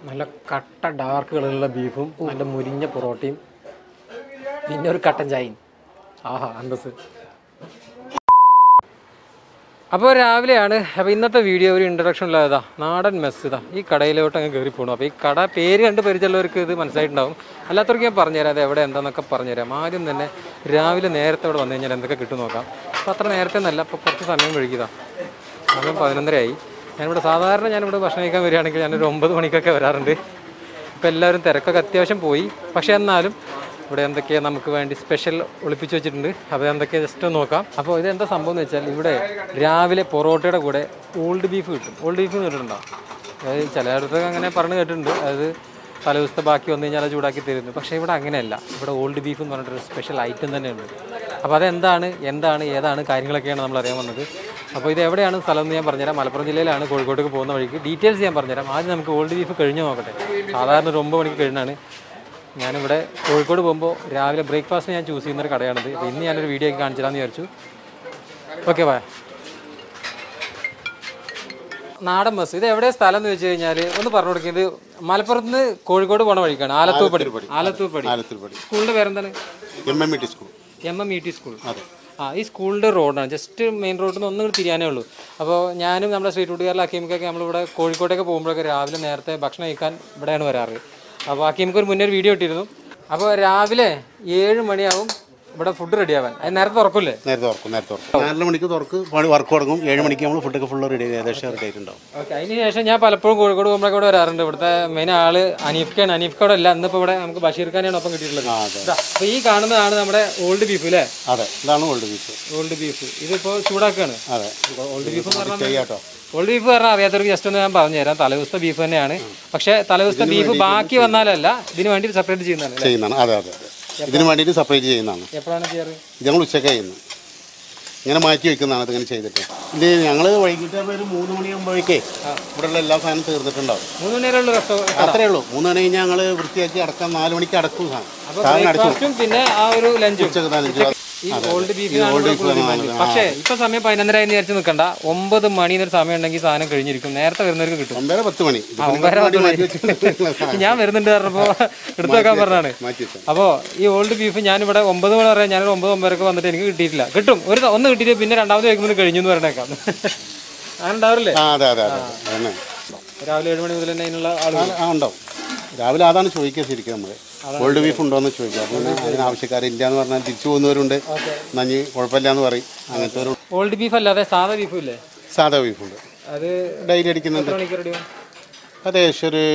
നല്ല കട്ട ഡാർക്ക് കളറുള്ള ബീഫും നല്ല മുരിഞ്ഞ പൊറോട്ടയും പിന്നെ ഒരു കട്ടൻ ചായയും ആഹാ അന്തസ് അപ്പോൾ രാവിലെയാണ് അപ്പോൾ ഇന്നത്തെ വീഡിയോ ഒരു ഇൻട്രഡക്ഷൻ ഉള്ളതാ നാടൻ മെസ് ഇതാ ഈ കടയിലോട്ട് അങ്ങ് കയറി പോകണം അപ്പോൾ ഈ കട പേര് കണ്ട് പരിചയമുള്ളവർക്ക് ഇത് മനസ്സിലായിട്ടുണ്ടാവും അല്ലാത്തവർക്ക് ഞാൻ പറഞ്ഞുതരാം അത് എവിടെ എന്താണെന്നൊക്കെ പറഞ്ഞുതരാം ആദ്യം തന്നെ രാവിലെ നേരത്തെ ഇവിടെ വന്നു കഴിഞ്ഞാൽ എന്തൊക്കെ കിട്ടും നോക്കാം അപ്പോൾ അത്ര നേരത്തെ എന്നല്ല അപ്പോൾ കുറച്ച് സമയം വഴുകിയതാ സമയം പതിനൊന്നരയായി ഞാനിവിടെ സാധാരണ ഞാനിവിടെ ഭക്ഷണം കഴിക്കാൻ വരികയാണെങ്കിൽ ഞാനൊരു ഒമ്പത് മണിക്കൊക്കെ വരാറുണ്ട് ഇപ്പോൾ എല്ലാവരും തിരക്കൊക്കെ അത്യാവശ്യം പോയി പക്ഷേ എന്നാലും ഇവിടെ എന്തൊക്കെയാണ് നമുക്ക് വേണ്ടി സ്പെഷ്യൽ ഒളിപ്പിച്ച് വെച്ചിട്ടുണ്ട് അപ്പോൾ എന്തൊക്കെയാണ് ജസ്റ്റ് ഒന്ന് നോക്കാം അപ്പോൾ ഇത് എന്താ സംഭവം എന്ന് വെച്ചാൽ ഇവിടെ രാവിലെ പൊറോട്ടയുടെ കൂടെ ഓൾഡ് ബീഫ് കിട്ടും ഓൾഡ് ബീഫ് കേട്ടിട്ടുണ്ടോ അതായത് ചിലയിടത്തൊക്കെ അങ്ങനെ പറഞ്ഞു കേട്ടിട്ടുണ്ട് അതായത് തലേ ദിവസത്തെ ബാക്കി വന്നു കഴിഞ്ഞാൽ അത് ചൂടാക്കി തരുന്നു പക്ഷേ ഇവിടെ അങ്ങനെയല്ല ഇവിടെ ഓൾഡ് ബീഫ് എന്ന് പറഞ്ഞിട്ടൊരു സ്പെഷ്യൽ ഐറ്റം തന്നെയുണ്ട് അപ്പോൾ അതെന്താണ് എന്താണ് ഏതാണ് കാര്യങ്ങളൊക്കെയാണ് നമ്മൾ അറിയാൻ വന്നത് അപ്പോൾ ഇത് എവിടെയാണ് സ്ഥലം എന്ന് ഞാൻ പറഞ്ഞുതരാം മലപ്പുറം ജില്ലയിലാണ് കോഴിക്കോട്ടേക്ക് പോകുന്ന വഴിക്ക് ഡീറ്റെയിൽസ് ഞാൻ പറഞ്ഞുതരാം ആദ്യം നമുക്ക് ഓൾഡ് ബീഫ് കഴിഞ്ഞ് നോക്കട്ടെ സാധാരണ ഒരു ഒമ്പത് മണിക്ക് കഴിഞ്ഞാണ് ഞാനിവിടെ കോഴിക്കോട് പോകുമ്പോൾ രാവിലെ ബ്രേക്ക്ഫാസ്റ്റ് ഞാൻ ചൂസ് ചെയ്യുന്ന ഒരു കടയാണിത് അപ്പോൾ ഇന്ന് ഞാനൊരു വീഡിയോ ഒക്കെ കാണിച്ചു തരാമെന്ന് വിചാരിച്ചു ഓക്കെ ബായ് നാടൻ ബസ് ഇത് എവിടെ സ്ഥലം എന്ന് വെച്ച് കഴിഞ്ഞാൽ ഒന്ന് പറഞ്ഞു കൊടുക്കുന്നത് മലപ്പുറത്ത് നിന്ന് കോഴിക്കോട് പോണ വഴിക്കാണ് ആലത്തൂപ്പടി ആലത്തൂപ്പടി ആലത്തിൽപ്പടി സ്കൂളിന്റെ പേരെന്താണ് M M E T school M M E T school അതെ ആ ഈ സ്കൂളിൻ്റെ റോഡാണ് ജസ്റ്റ് മെയിൻ റോഡിൽ നിന്ന് ഒന്നും തിരിയാനേ ഉള്ളൂ അപ്പോൾ ഞാനും നമ്മുടെ സ്ട്രീറ്റ് ഫുഡുകാരിൽ അക്കീമിക്കൊക്കെ നമ്മളിവിടെ കോഴിക്കോട്ടേക്ക് പോകുമ്പോഴൊക്കെ രാവിലെ നേരത്തെ ഭക്ഷണം കഴിക്കാൻ ഇവിടെയാണ് വരാറ് അപ്പോൾ അക്കീമിക്ക് ഒരു മുന്നേ ഒരു വീഡിയോ ഇട്ടിരുന്നു അപ്പോൾ രാവിലെ ഏഴ് മണിയാവും ഇവിടെ ഫുഡ് റെഡിയാവാൻ അത് നേരത്തെ തുറക്കില്ലേ നേരത്തെ തുറക്കും നേരത്തെ തുറക്കും നാലര മണിക്ക് തുറക്ക് പണി വർക്ക് തുടങ്ങും ഏഴ് മണിക്ക് നമ്മൾ ഫുഡൊക്കെ ഫുള്ള് റെഡി ഏകദേശം റെഡി ആയിട്ടുണ്ടാവും ഓക്കെ അതിന് ശേഷം ഞാൻ പലപ്പോഴും കോഴിക്കോട് പോകുമ്പോഴൊക്കെ ഇവിടെ വരാറുണ്ട് ഇവിടുത്തെ മെയിൻ ആള് അനീഫ്ഖാൻ അനീഫ് ഇവിടെ അല്ല ഇന്നിപ്പോൾ ഇവിടെ നമുക്ക് ബഷീർ ഖാനെയാണ് ഒപ്പം കിട്ടിയിട്ടുള്ളത് ആ അതെ ഇതാ, അപ്പോൾ ഈ കാണുന്നതാണ് നമ്മുടെ ഓൾഡ് ബീഫ് അല്ലേ അതെ ഇതാണ് ഓൾഡ് ബീഫ് ഓൾഡ് ബീഫ് ഇതിപ്പോൾ ചൂടാക്കുകയാണ് അതെ ഓൾഡ് ബീഫ് എന്ന് പറഞ്ഞാൽ ചെയ്യാട്ടോ ഓൾഡ് ബീഫ് പറഞ്ഞാൽ അറിയാത്തവർക്ക് ജസ്റ്റ് ഒന്ന് ഞാൻ പറഞ്ഞു തരാം തലേദിവസത്തെ ബീഫ് തന്നെയാണ് പക്ഷേ തലേദിവസത്തെ ബീഫ് ബാക്കി വന്നാലല്ല ഇതിന് വേണ്ടി സെപ്പറേറ്റ് ചെയ്യുന്നതാണ് അല്ലേ ചെയ്യുന്നതാണ് അതെ അതെ അതെ ഇതിന് വേണ്ടിയിട്ട് സെപ്പറേറ്റ് ചെയ്യുന്നതാണ് എപ്പോഴാണ് ചെയ്യാറ് ഇത് ഞങ്ങൾ ഉച്ചയ്ക്ക് ചെയ്യുന്നത് ഇങ്ങനെ മാറ്റി വെക്കുന്നതാണ് ഇതിങ്ങനെ ചെയ്തിട്ട് ഇത് ഞങ്ങൾ വൈകിട്ട് ഒരു മൂന്ന് മണിയാകുമ്പോഴേക്കേ ഇവിടെയുള്ള എല്ലാ സാധനവും തീർന്നിട്ടുണ്ടാവും മൂന്ന് മണി വരെ ഉള്ളു റെസ്റ്റോറൻറ്റ് അത്രേ ഉള്ളൂ മൂന്ന് മണി കഴിഞ്ഞാൽ ഞങ്ങൾ വൃത്തിയാക്കി അടക്കാം നാല് മണിക്ക് അടക്കും സാധനം അപ്പോൾ സാധനം അടച്ചു ബ്രേക്ക്ഫാസ്റ്റും പിന്നെ ആ ഒരു ലഞ്ചും ഉച്ചക്ക് നാലഞ്ച് ഈ ഓൾഡ് ബീഫിനാണ് പക്ഷേ ഇപ്പൊ സമയം പതിനൊന്നര എന്ന് വിചാരിച്ച് നിൽക്കണ്ട ഒമ്പത് മണി എന്നൊരു സമയം ഉണ്ടെങ്കിൽ സാധനം കഴിഞ്ഞിരിക്കും നേരത്തെ വരുന്നവർക്ക് കിട്ടും ഒമ്പതര പത്ത് മണി ഇത് ഒമ്പതര മാറ്റി പത്ത് വെച്ചിട്ടുണ്ട്. ഞാൻ വരുന്നുണ്ട് പറഞ്ഞപ്പോ എടുത്തു വെക്കാൻ പറഞ്ഞാണ് മാറ്റി വെച്ചാൽ അപ്പോൾ ഈ ഓൾഡ് ബീഫ് ഞാനിവിടെ ഒമ്പത് മണി പറയാം ഞാനൊരു ഒമ്പത് ഒമ്പതരക്ക് വന്നിട്ട് എനിക്ക് കിട്ടിയിട്ടില്ല കിട്ടും ഒരു ത- ഒന്ന് കിട്ടിയിട്ട് പിന്നെ രണ്ടാമത് കഴിക്കുമ്പോൾ കഴിഞ്ഞു എന്ന് പറഞ്ഞേക്കാം അങ്ങനെ ഉണ്ടാവില്ലേ ആ അതെ അതെ അതെ അതന്നെ രാവിലെ ഏഴ് മണി മുതൽ തന്നെ അതിനുള്ള ആളുകൾ ആ ഉണ്ടാവും രാവിലെ അതാണ് ചോദിക്കുക ശരിക്കും നമ്മൾ ഗോൾഡ് ബീഫ് ഉണ്ടോയെന്ന് ചോദിക്കുക അപ്പോൾ അതിന് ആവശ്യക്കാരില്ല എന്ന് പറഞ്ഞാൽ തിരിച്ചു പോകുന്നവരുണ്ട് നഞ്ഞ് കുഴപ്പമില്ല എന്ന് പറയും അങ്ങനത്തെ ഒരു ഓൾഡ് ബീഫ് അല്ലാതെ സാധാ ബീഫും ഇല്ലേ സാധാ ബീഫുണ്ട് അത് ഡെയിലി അടിക്കുന്നുണ്ട് എത്ര മണിക്ക് റെഡിയോ ഏകദേശം ഒരു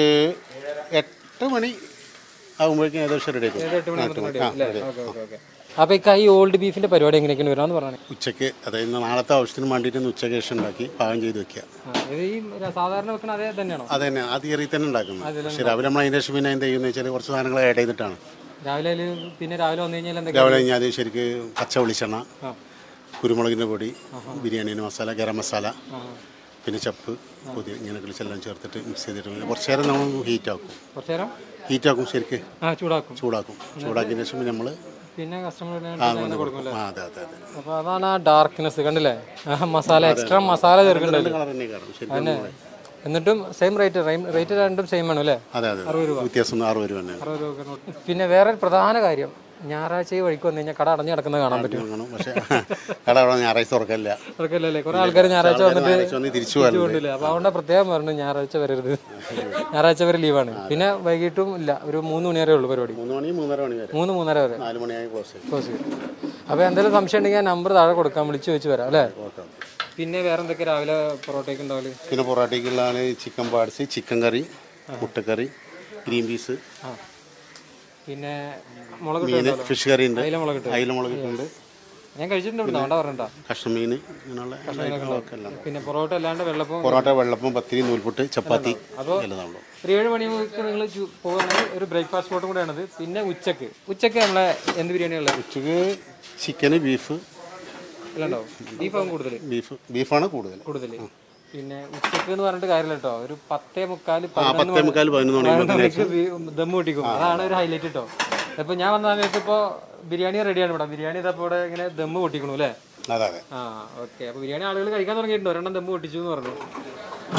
എട്ട് മണി ആകുമ്പോഴേക്കും ഏകദേശം റെഡി ആക്കും എട്ട് മണി എട്ട് മണി. റെഡി ആ, അല്ലേ ready. ഓക്കെ ഓക്കെ ഓക്കെ അപ്പോൾ ഇക്ക ഈ ഓൾഡ് ബീഫിന്റെ പരിപാടി എങ്ങനെയൊക്കെയാണ് വരാമെന്ന് പറഞ്ഞു ഉച്ചയ്ക്ക് അതായത് നാളത്തെ ആവശ്യത്തിന് വേണ്ടിയിട്ട് ഇന്ന് ഉച്ചയ്ക്ക് ശേഷം ഉണ്ടാക്കി പാകം ചെയ്ത് വെക്കുക ഇത് ഈ സാധാരണ വെക്കണ അതേ തന്നെയാണോ അത് തന്നെ ആ തീയറി തന്നെ ഉണ്ടാക്കുന്നത് പക്ഷേ രാവിലെ നമ്മൾ അതിൻ്റെ ശേഷം പിന്നെ എന്ത് ചെയ്യുന്നത് വെച്ചാൽ കുറച്ച് സാധനങ്ങൾ ആഡ് ചെയ്തിട്ടാണ് രാവിലെ അതില് പിന്നെ രാവിലെ വന്നു കഴിഞ്ഞാൽ എന്തൊക്കെയാ രാവിലെ കഴിഞ്ഞാൽ ശരിക്ക് പച്ച വെളിച്ചെണ്ണ ആ കുരുമുളകിൻ്റെ പൊടി ബിരിയാണീൻ്റെ മസാല ഗരം മസാല ആ പിന്നെ ചപ്പ് പുതിയ ഇങ്ങനെ കളിച്ചെല്ലാം ചേർത്തിട്ട് മിക്സ് ചെയ്തിട്ട് പിന്നെ കുറച്ച് നേരം നമ്മൾ ഹീറ്റ് ആക്കും കുറച്ച് നേരം ഹീറ്റ് ആക്കും ശരിക്ക് ആ ചൂടാക്കും ചൂടാക്കും ചൂടാക്കിയതിന് ശേഷം നമ്മൾ പിന്നെ കസ്റ്റമർ ആ വന്ന് കൊടുക്കും ആ അതെ അതെ അതെ അപ്പോൾ അതാണ് ആ ഡാർക്ക്നെസ് കണ്ടില്ലേ ആ മസാല എക്സ്ട്രാ മസാല ചേർക്കുന്നുണ്ട് കളർ തന്നെ കാണും ശരിക്കും എന്നിട്ടും സെയിം റേറ്റ് റേറ്റ് രണ്ടും സെയിം ആണ് അല്ലേ അതെ അതെ വ്യത്യാസം ആറ് രൂപ തന്നെ അറുപത് രൂപ നോട്ട്. പിന്നെ വേറെ ഒരു പ്രധാന കാര്യം ഞായറാഴ്ച ഈ വഴിക്ക് വന്നു കഴിഞ്ഞാൽ കട അടഞ്ഞു കിടക്കുന്നത് കാണാൻ പറ്റും കാണും പക്ഷേ കട അവിടെ ഞായറാഴ്ച തുറക്കല്ല അവർക്കല്ലേ കുറേ ആൾക്കാർ ഞായറാഴ്ച വന്നിട്ട് ഞായറാഴ്ച വന്ന് തിരിച്ചു പോകാറുണ്ട് കൊണ്ടില്ല അപ്പോൾ അതുകൊണ്ട് പ്രത്യേകം പറഞ്ഞു ഞായറാഴ്ച വരരുത് ഞായറാഴ്ച വരെ ലീവാണ് പിന്നെ വൈകിട്ടും ഇല്ല ഒരു മൂന്ന് മണി വരെ ഉള്ളൂ പരിപാടി മൂന്ന് മണി മൂന്നര മണി വരെ മൂന്ന് മൂന്നര വരെ നാല് മണിയായി ക്ലോസ് ചെയ്യും ക്ലോസ് ചെയ്യും അപ്പോൾ എന്തെങ്കിലും സംശയം ഉണ്ടെങ്കിൽ നമ്പർ താഴെ കൊടുക്കാം വിളിച്ച് ചോദിച്ച് വരാം അല്ലേ ഓക്കെ പിന്നെ വേറെ എന്തൊക്കെ രാവിലെ പൊറോട്ടയ്ക്ക് ഉണ്ടാവല് പിന്നെ പൊറോട്ടയ്ക്കുള്ളതാണ് ചിക്കൻ പാഡ്സ് ചിക്കൻ കറി മുട്ടക്കറി ഗ്രീൻ പീസ് ആ പിന്നെ മുളക് മീൻ ഫിഷ് കറി ഉണ്ട് അയില മുളക് ഇട്ട് അയില മുളകിട്ടുണ്ട് ഞാൻ കഴിച്ചിട്ടുണ്ട് ഇവിടുന്ന് അതുകൊണ്ടാ പറഞ്ഞിട്ടാ കഷ്ണമീൻ ഇങ്ങനെയുള്ള എല്ലാ ഐറ്റങ്ങളൊക്കെ എല്ലാം പിന്നെ പൊറോട്ട അല്ലാണ്ട് വെള്ളപ്പം പൊറോട്ട വെള്ളപ്പം പത്തിരി നൂൽപുട്ട് ചപ്പാത്തി എല്ലാം ഉള്ളൂ ഒരു ഏഴ് മണി മുതൽ നിങ്ങൾ പോകുകയാണെങ്കിൽ ഒരു ബ്രേക്ക്ഫാസ്റ്റ് സ്പോട്ടും കൂടെയാണത് പിന്നെ ഉച്ചക്ക് ഉച്ചക്ക് നമ്മളെ എന്ത് ബിരിയാണിയുള്ളത് ഉച്ചക്ക് ചിക്കന് ബീഫ് എല്ലാം ഉണ്ടാവും ബീഫാവും കൂടുതൽ ബീഫ് ബീഫാണ് കൂടുതൽ കൂടുതൽ പിന്നെ ഉച്ചക്ക് എന്ന് പറഞ്ഞിട്ട് കാര്യമില്ല കേട്ടോ ഒരു പത്തേ മുക്കാൽ ആ പത്തേ മുക്കാൽ പതിനൊന്ന് മണി മണിക്ക് ദം പൊട്ടിക്കും അതാണ് ഒരു ഹൈലൈറ്റ് കേട്ടോ ഇപ്പൊ ഞാൻ വന്ന സമയത്ത് ഇപ്പോ ബിരിയാണി റെഡിയാണ് ഇവിടെ ബിരിയാണി ഇതപ്പോ ഇവിടെ ഇങ്ങനെ ദമ്മ് പൊട്ടിക്കണു അല്ലേ അതെ അതെ ആ ഓക്കെ അപ്പൊ ബിരിയാണി ആളുകൾ കഴിക്കാൻ തുടങ്ങിയിട്ടുണ്ട് ഒരെണ്ണം ദമ്മ് പൊട്ടിച്ചു എന്ന് പറഞ്ഞു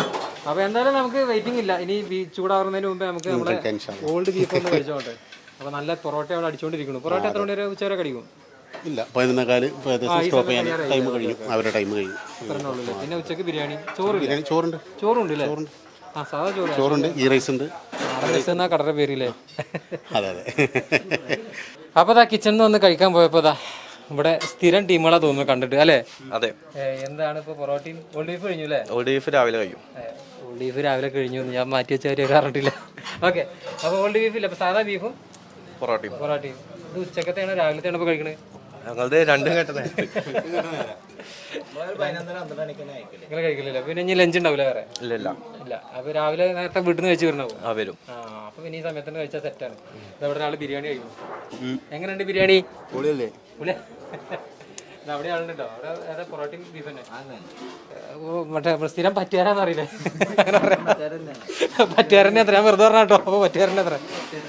അപ്പൊ എന്തായാലും നമുക്ക് വെയിറ്റിംഗ് ഇല്ല ഇനി ബീ- ചൂടാറുന്നതിന് മുമ്പേ നമുക്ക് നമ്മുടെ കഴിക്കാം, ഇൻഷാ അല്ലാ. ഓൾഡ് ബീഫ് ഒന്ന് കഴിച്ചോട്ടെ അപ്പൊ നല്ല പൊറോട്ട അവിടെ അടിച്ചോണ്ടിരിക്കുന്നു പൊറോട്ട എത്ര മണി വരെ ഉച്ചവരെ കടിക്കും ഇല്ല പതിനൊന്നേക്കാല് ഇപ്പോൾ ഏകദേശം സ്റ്റോപ്പ് ചെയ്യാൻ ടൈം കഴിയും അവരുടെ ടൈം കഴിയും പറഞ്ഞോളൂ പിന്നെ ഉച്ചക്ക് ബിരിയാണി ചോറില്ല ബിരിയാണി ചോറുണ്ട് ചോറുണ്ട് അല്ലേ ആ സാധാ ചോറ് ചോറുണ്ട് ഈ റൈസ് ഉണ്ട് എന്നാ കടയുടെ പേരില്ലേ അതെ അതെ അപ്പൊ ദാ കിച്ചണിൽ വന്ന് കഴിക്കാൻ പോയപ്പോ ദാ ഇവിടെ സ്ഥിരം ടീമുകളാ തോന്നുന്നു കണ്ടിട്ട് അല്ലേ അതെ ഏ, എന്താണ് ഇപ്പൊ പൊറോട്ടയും ഓൾഡ് ബീഫ് കഴിഞ്ഞു അല്ലേ ഓൾഡ് ബീഫ് രാവിലെ കഴിയും ഓൾഡ് ബീഫ് രാവിലെ കഴിഞ്ഞു എന്ന് ഞാൻ മാറ്റി വെച്ച കാര്യം അറിഞ്ഞിട്ടില്ല ഓക്കെ അപ്പൊ ഓൾഡ് ബീഫ് ഇല്ല അപ്പൊ സാധാ ബീഫും പൊറോട്ടയും പൊറോട്ടയും ഇത് ഉച്ചക്കത്തെയാണോ രാവിലത്തെയാണോ ഇപ്പൊ കഴിക്കണത് ഞങ്ങളുടെ രണ്ടും കേട്ടത് നിങ്ങൾ കഴിക്കില്ലല്ലോ പിന്നെ ഇനി ലഞ്ച് ഉണ്ടാവില്ല വേറെ ഇല്ല ഇല്ല ഇല്ല അപ്പൊ രാവിലെ നേരത്തെ വീട്ടിൽ നിന്ന് കഴിച്ച് വരണോ ആ വരും ആ അപ്പൊ പിന്നെ ഈ സമയത്ത് കഴിച്ചാൽ സെറ്റാണ് ഇതവിടെ ഒരാൾ ബിരിയാണി കഴിക്കും എങ്ങനെയുണ്ട് ബിരിയാണി പൊളിയല്ലേ പുള്ളി ഇത് അവിടെ ആളുണ്ട് കേട്ടോ അവിടെ ഏതാ പൊറോട്ടയും ബീഫ് തന്നെ ഓ, മറ്റേ നമ്മള് സ്ഥിരം പറ്റുകാരാന്ന് അറിയില്ലേ പറ്റുകാരനെ എത്ര ഞാൻ വെറുതെ പറഞ്ഞ കേട്ടോ അപ്പൊ പറ്റുകാരനെ എത്ര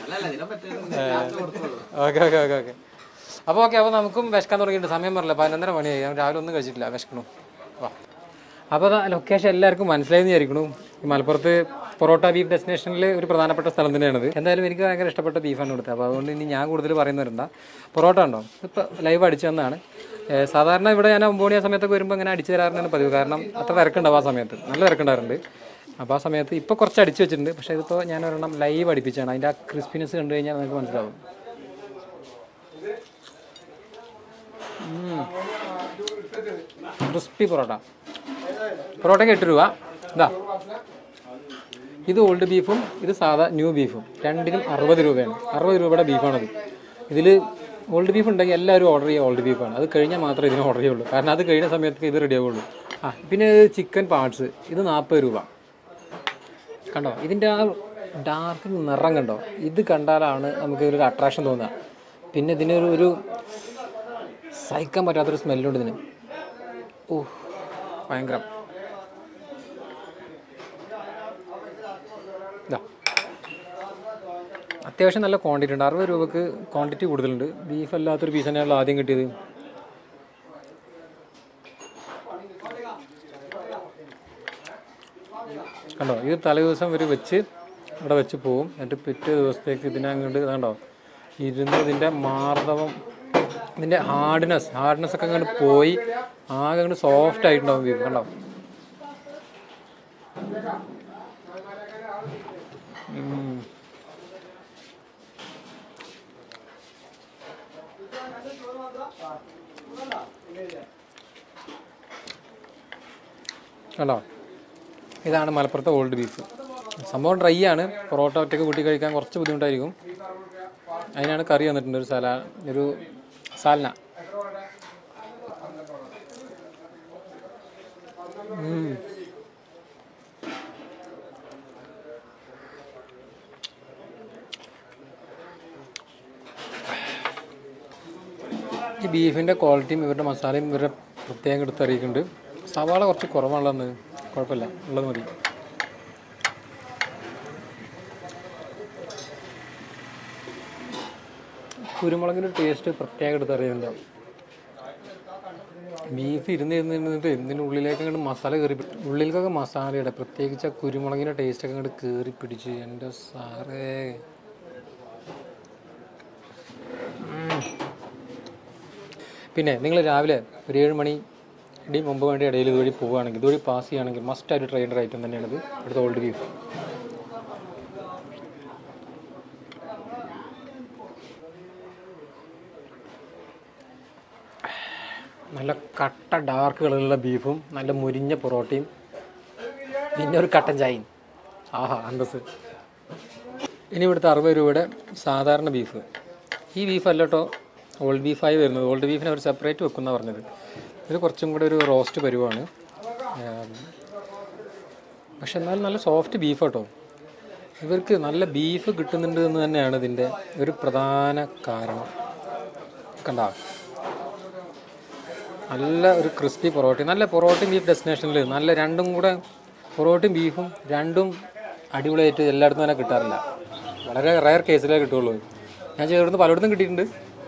ഓക്കെ ഓക്കെ ഓക്കെ ഓക്കെ അപ്പോൾ ഓക്കെ അപ്പോൾ നമുക്കും വിശക്കാൻ തുടങ്ങിയിട്ടുണ്ട് സമയം പറഞ്ഞില്ല പതിനൊന്നര മണിയായി ഞാൻ രാവിലെ ഒന്നും കഴിച്ചിട്ടില്ല വിശക്കണു വാ അപ്പോൾ അതാ ലൊക്കേഷൻ എല്ലാവർക്കും മനസ്സിലായെന്ന് വിചാരിക്കണു ഈ മലപ്പുറത്ത് പൊറോട്ട ബീഫ് ഡെസ്റ്റിനേഷനിൽ ഒരു പ്രധാനപ്പെട്ട സ്ഥലം തന്നെയാണിത് എന്തായാലും എനിക്ക് ഭയങ്കര ഇഷ്ടപ്പെട്ട ബീഫാണ് കൊടുത്തത് അപ്പോൾ അതുകൊണ്ട് ഇനി ഞാൻ കൂടുതൽ പറയുന്നവരുണ്ട പൊറോട്ട ഉണ്ടോ ഇപ്പോൾ ലൈവ് അടിച്ചു തന്നാണ് ഏഹ് സാധാരണ ഇവിടെ ഞാൻ ഒമ്പത് മണി ആ സമയത്തൊക്കെ വരുമ്പോൾ ഇങ്ങനെ അടിച്ചു തരാറുണ്ടാണ് പതിവ് കാരണം അത്ര തിരക്കുണ്ടാവും ആ സമയത്ത് നല്ല തിരക്കുണ്ടാറുണ്ട് അപ്പോൾ ആ സമയത്ത് ഇപ്പോൾ കുറച്ച് അടിച്ചു വെച്ചിട്ടുണ്ട് പക്ഷേ ഇതിപ്പോൾ ഞാൻ ഒരെണ്ണം ലൈവ് അടിപ്പിച്ചാണ് അതിൻ്റെ ആ ക്രിസ്പിനെസ് കണ്ടു കഴിഞ്ഞാൽ നിങ്ങൾക്ക് മനസ്സിലാവും ക്രിസ്പി പൊറോട്ട പൊറോട്ടയ്ക്ക് എട്ട് രൂപ ഇതാ ഇത് ഓൾഡ് ബീഫും ഇത് സാധാ ന്യൂ ബീഫും രണ്ടിനും അറുപത് രൂപയാണ് അറുപത് രൂപയുടെ ബീഫാണത് ഇതിൽ ഓൾഡ് ബീഫ് ഉണ്ടെങ്കിൽ എല്ലാവരും ഓർഡർ ചെയ്യുക ഓൾഡ് ബീഫാണ് അത് കഴിഞ്ഞാൽ മാത്രമേ ഇതിന് ഓർഡർ ചെയ്യുള്ളൂ കാരണം അത് കഴിഞ്ഞ സമയത്ത് ഇത് റെഡി ആവുള്ളൂ ആ പിന്നെ ചിക്കൻ പാർട്സ് ഇത് നാൽപ്പത് രൂപ കണ്ടോ ഇതിൻ്റെ ആ ഡാർക്ക് നിറം കണ്ടോ ഇത് കണ്ടാലാണ് നമുക്ക് ഒരു അട്രാക്ഷൻ തോന്നുക പിന്നെ ഇതിനൊരു ഒരു സഹിക്കാൻ പറ്റാത്തൊരു സ്മെല്ലുണ്ട് ഇതിന് ഓ ഭയങ്കരം ഇതാ അത്യാവശ്യം നല്ല ക്വാണ്ടിറ്റി ഉണ്ട് അറുപത് രൂപക്ക് ക്വാണ്ടിറ്റി കൂടുതലുണ്ട് ബീഫ് അല്ലാത്തൊരു പീസ് തന്നെയാണല്ലോ ആദ്യം കിട്ടിയത് കണ്ടോ ഇത് തലേ ദിവസം ഇവർ വെച്ച് ഇവിടെ വെച്ച് പോവും എന്നിട്ട് പിറ്റേ ദിവസത്തേക്ക് ഇതിനങ്ങോട്ട് കണ്ടോ ഇരുന്ന് ഇതിൻ്റെ മാർദ്ദവം ഇതിൻ്റെ ഹാർഡ്നെസ് ഹാർഡ്നെസ് ഒക്കെ അങ്ങോട്ട് പോയി ആകെ അങ്ങോട്ട് സോഫ്റ്റ് ആയിട്ടുണ്ടാവും ബീഫ് കണ്ടോ ഉം. കണ്ടോ ഇതാണ് മലപ്പുറത്തെ ഓൾഡ് ബീഫ് സംഭവം ഡ്രൈ ആണ് പൊറോട്ട ഒറ്റയ്ക്ക് കൂട്ടി കഴിക്കാൻ കുറച്ച് ബുദ്ധിമുട്ടായിരിക്കും അതിനാണ് കറി വന്നിട്ടുണ്ട് ഒരു സലാ ഒരു സാൽന ഉം. ഈ ബീഫിൻ്റെ ക്വാളിറ്റിയും ഇവരുടെ മസാലയും ഇവരുടെ പ്രത്യേകം എടുത്തറിയിക്കുന്നുണ്ട് സവാള കുറച്ച് കുറവാണുള്ളത് കുഴപ്പമില്ല ഉള്ളത് മതി കുരുമുളകിൻ്റെ ടേസ്റ്റ് പ്രത്യേകം എടുത്തറിയുന്നുണ്ടാവും ബീഫ് ഇരുന്ന് ഇരുന്ന് ഇരുന്നിട്ട് ഇതിൻ്റെ ഉള്ളിലേക്ക് അങ്ങോട്ട് മസാല കയറി പിടി- ഉള്ളിലേക്കൊക്കെ മസാലയുടെ പ്രത്യേകിച്ച് ആ കുരുമുളകിൻ്റെ ടേസ്റ്റ് ഒക്കെ അങ്ങോട്ട് കയറി പിടിച്ച് എൻ്റെ സാറേ ഉം. പിന്നെ നിങ്ങൾ രാവിലെ ഒരു ഏഴ് മണി ഇടി മുമ്പ് വേണ്ടി ഇടയിൽ ഇതുവഴി പോവുകയാണെങ്കിൽ ഇതുവഴി പാസ് ചെയ്യുകയാണെങ്കിൽ മസ്റ്റായിട്ട് ട്രെയിനർ ഐറ്റം തന്നെയാണിത് ഇവിടുത്തെ ഓൾഡ് ബീഫ് നല്ല കട്ട ഡാർക്ക് കളറിലുള്ള ബീഫും നല്ല മുരിഞ്ഞ പൊറോട്ടയും പിന്നെ ഒരു കട്ടൻ ചായയും ആഹാ അന്തസ് ഇനി ഇവിടുത്തെ അറുപത് രൂപയുടെ സാധാരണ ബീഫ് ഈ ബീഫ് അല്ല കേട്ടോ ഓൾഡ് ബീഫായി വരുന്നത് ഓൾഡ് ബീഫിനെ അവർ സെപ്പറേറ്റ് വെക്കുന്ന പറഞ്ഞത് ഇത് കുറച്ചും കൂടെ ഒരു റോസ്റ്റ് പരുവാണ് ഏം, പക്ഷെ എന്നാലും നല്ല സോഫ്റ്റ് ബീഫ് കേട്ടോ ഇവർക്ക് നല്ല ബീഫ് കിട്ടുന്നുണ്ട് എന്ന് തന്നെയാണ് ഇതിൻ്റെ ഒരു പ്രധാന കാരണം കണ്ട നല്ല ഒരു ക്രിസ്പി പൊറോട്ടയും നല്ല പൊറോട്ടയും ബീഫ് ഡെസ്റ്റിനേഷനിൽ നല്ല രണ്ടും കൂടെ പൊറോട്ടയും ബീഫും രണ്ടും അടിപൊളിയായിട്ട് എല്ലായിടത്തും തന്നെ കിട്ടാറില്ല വളരെ റയർ കേസിലേ കിട്ടുള്ളൂ ഞാൻ ചേർന്ന് പലയിടത്തും കിട്ടിയിട്ടുണ്ട്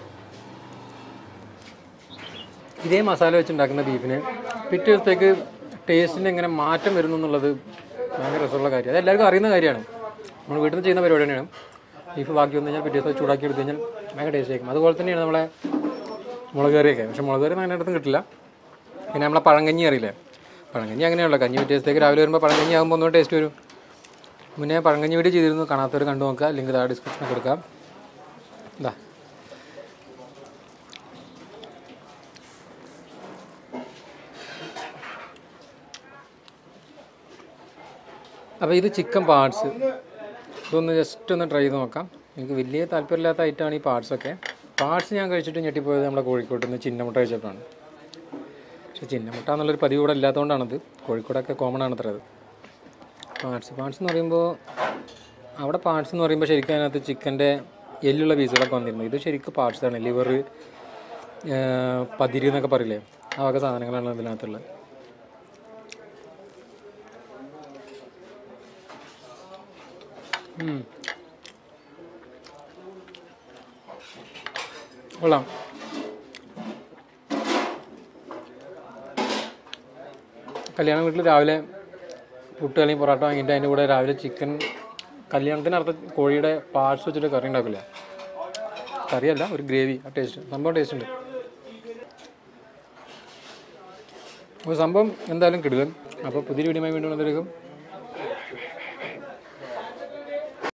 ഇതേ മസാല വെച്ച് ഉണ്ടാക്കുന്ന ബീഫിന് പിറ്റേ ദിവസത്തേക്ക് ടേസ്റ്റിന് എങ്ങനെ മാറ്റം വരുന്നു എന്നുള്ളത് ഭയങ്കര രസമുള്ള കാര്യം അത് എല്ലാവർക്കും അറിയുന്ന കാര്യമാണ് നമ്മൾ വീട്ടിൽ നിന്ന് ചെയ്യുന്ന പരിപാടി തന്നെയാണ് ബീഫ് ബാക്കി വന്നു കഴിഞ്ഞാൽ പിറ്റേ ദിവസം ചൂടാക്കി എടുത്ത് കഴിഞ്ഞാൽ ഭയങ്കര ടേസ്റ്റ് ആയിരിക്കും അതുപോലെ തന്നെയാണ് നമ്മളെ മുളക് കറിയൊക്കെ പക്ഷെ മുളക് കറി അങ്ങനെ അടുത്തും കിട്ടില്ല പിന്നെ നമ്മളെ പഴങ്കഞ്ഞി അറിയില്ലേ പഴങ്കഞ്ഞി അങ്ങനെയുള്ള കഞ്ഞി പിറ്റേ ദിവസത്തേക്ക് രാവിലെ വരുമ്പോൾ പഴങ്കഞ്ഞി ആകുമ്പോൾ ഒന്നുകൂടെ ടേസ്റ്റ് വരും മുന്നേ പഴങ്കഞ്ഞി വീഡിയോ ചെയ്തിരുന്നു കാണാത്തവർ കണ്ടു നോക്കുക ലിങ്ക് താഴെ ഡിസ്ക്രിപ്ഷനിൽ കൊടുക്കാം ഇതാ അപ്പോൾ ഇത് ചിക്കൻ പാർട്സ് ഇതൊന്ന് ജസ്റ്റ് ഒന്ന് ട്രൈ ചെയ്ത് നോക്കാം എനിക്ക് വലിയ താല്പര്യമില്ലാത്ത ഐറ്റമാണ് ഈ പാർട്സൊക്കെ പാർട്സ് ഞാൻ കഴിച്ചിട്ട് ഞെട്ടിപ്പോയത് നമ്മുടെ കോഴിക്കോട്ട് നിന്ന് ചിന്നമുട്ട കഴിച്ചപ്പോഴാണ് പക്ഷേ ചിന്നമുട്ട എന്നുള്ളൊരു പതിവ് ഇവിടെ ഇല്ലാത്തതുകൊണ്ടാണത് കോഴിക്കോടൊക്കെ കോമൺ ആണ് അത്ര അത് പാർട്സ് പാർട്സ് എന്ന് പറയുമ്പോൾ അവിടെ പാർട്സ് എന്ന് പറയുമ്പോൾ ശരിക്കും അതിനകത്ത് ചിക്കൻ്റെ എല്ലുള്ള പീസുകളൊക്കെ വന്നിരുന്നു ഇത് ശരിക്കും പാർട്സാണ് ലിവർ പതിരി എന്നൊക്കെ പറയില്ലേ ആ വക സാധനങ്ങളാണ് ഇതിനകത്തുള്ളത് ഉം. കൊള്ളാം കല്യാണ വീട്ടിൽ രാവിലെ പുട്ട് അല്ലെങ്കിൽ പൊറോട്ട വാങ്ങിയിട്ട് അതിൻ്റെ കൂടെ രാവിലെ ചിക്കൻ കല്യാണത്തിന് അർത്ഥം കോഴിയുടെ പാർട്സ് വെച്ചിട്ട് കറി ഉണ്ടാക്കില്ല കറിയല്ല ഒരു ഗ്രേവി ആ ടേസ്റ്റ് സംഭവം ടേസ്റ്റ് ഉണ്ട് അപ്പോൾ സംഭവം എന്തായാലും കിടുകൻ അപ്പോൾ പുതിയ വീഡിയോ വീണ്ടും വന്നിരിക്കും